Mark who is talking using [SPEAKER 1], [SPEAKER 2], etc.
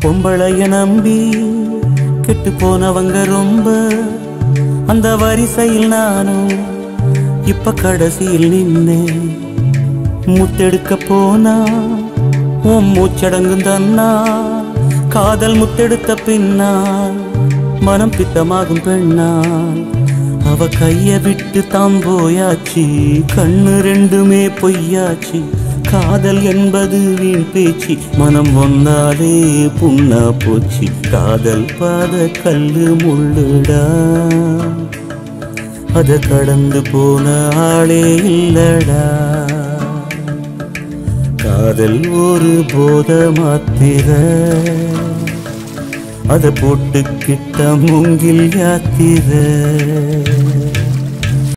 [SPEAKER 1] பொம்பளைய நம்பி கெட்டு போனவங்க ரொம்ப அந்த வரிசையில் நானும் இப்ப கடைசியில் நின்னேன் முத்தெடுக்க போனா உன் மூச்சடங்கும் தன்னா காதல் முத்தெடுத்த பின்னால் மனம் பித்தமாகும் பெண்ணால் அவ கைய விட்டு தாம் போயாச்சு கண்ணு ரெண்டுமே பொய்யாச்சு காதல் என்பது வீண் பேச்சு மனம் ஒன்னாலே புண்ணா போச்சு காதல் பாத கல்லு முள்ளுடா அத கடந்து போன ஆளே இல்லடா காதல் ஒரு போத மாத்திர அத போட்டுக்கிட்ட மூங்கில் யாத்திர